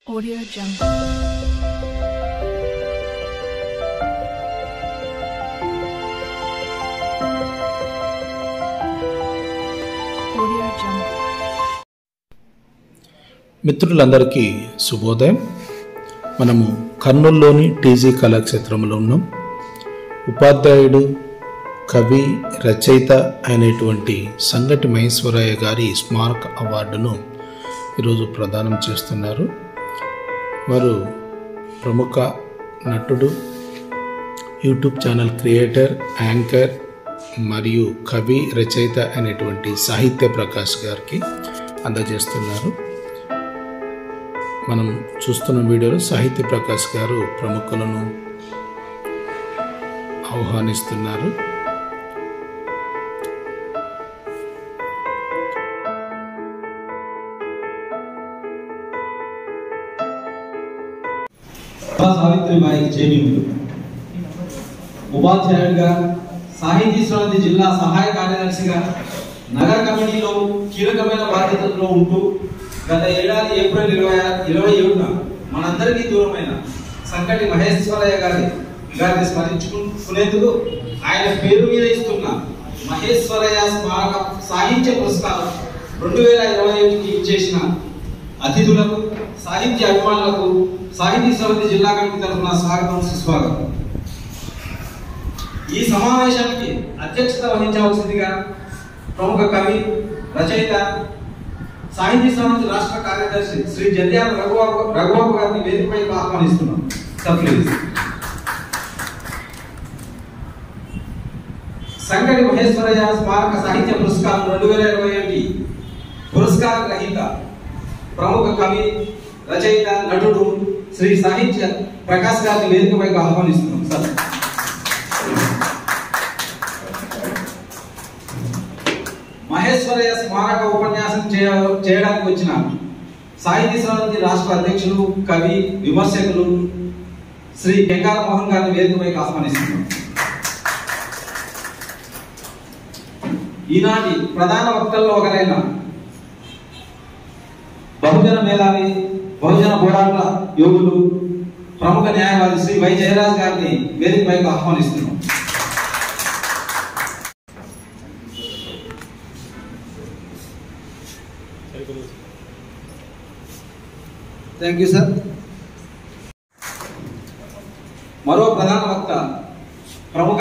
Audio Jungle. Audio Jungle. మిత్రులందరికీ శుభోదయం మనము కర్నూలులోని టీజీ కళాక్షేత్రంలో ఉన్నాం ఉపాధ్యాయుడు కవి రచయిత అయినటువంటి సంగటి మహేశ్వరయ్య గారి స్మారక అవార్డును ఈరోజు ప్రదానం చేస్తున్నారు వారు ప్రముఖ నటుడు యూట్యూబ్ ఛానల్ క్రియేటర్ యాంకర్ మరియు కవి రచయిత అయినటువంటి సాహిత్య ప్రకాష్ గారికి అందజేస్తున్నారు మనం చూస్తున్న వీడియోలో సాహిత్య ప్రకాష్ గారు ప్రముఖులను ఆహ్వానిస్తున్నారు సభా సావిత్రిబాయి జైమిములు ఉపాధ్యాయుడిగా సాహితీ శ్రవంతి జిల్లా సహాయ కార్యదర్శిగా నగర కమిటీలో కీలకమైన బాధ్యతల్లో ఉంటూ గత ఏడాది ఏప్రిల్ ఇరవై ఇరవై ఏడున మనందరికీ దూరమైన సంకటి మహేశ్వరయ్య గారి గారిని స్మరించుకునేందుకు ఆయన పేరు మీద ఇస్తున్న మహేశ్వరయ్య స్మారక సాహిత్య పురస్కారం రెండు వేల ఇరవై ఐదుకి ఇచ్చేసిన అతిథులకు సాహిత్య అభిమానులకు సాహితీ సమితి జిల్లా కమిటీ తరఫున స్వాగతం సుస్వాగతం ఈ సమావేశానికి అధ్యక్షత వహించవలసిందిగా ప్రముఖ కవి రచయిత సాహితీ సమితి రాష్ట్ర కార్యదర్శి శ్రీ జంధ్యాల రఘుబాబు రఘుబాబు గారిని వేదికపైకి ఆహ్వానిస్తున్నాం సార్ ప్లీజ్ సంగడి మహేశ్వరయ్య స్మారక సాహిత్య పురస్కారం రెండు వేల ఇరవై ఒకటి పురస్కార గ్రహీత ప్రముఖ కవి రచయిత నటుడు శ్రీ సాహిత్య ప్రకాష్ గారిని వేదికపైకి ఆహ్వానిస్తున్నాం సార్ మహేశ్వరయ్య స్మారక ఉపన్యాసం చేయ- చేయడానికి వచ్చిన సాహితీ సమితి రాష్ట్ర అధ్యక్షులు కవి విమర్శకులు శ్రీ వెంకాల మోహన్ గారిని వేదికపైకి ఆహ్వానిస్తున్నాం ఈనాటి ప్రధాన వక్తల్లో ఒకరైన బహుజన మేధావి బహుజన పోరాట యోగులు ప్రముఖ న్యాయవాది శ్రీ వై జయరాజ్ గారిని వేదికపైకి ఆహ్వానిస్తున్నాం థ్యాంక్ యూ సార్ మరో ప్రధాన వక్త ప్రముఖ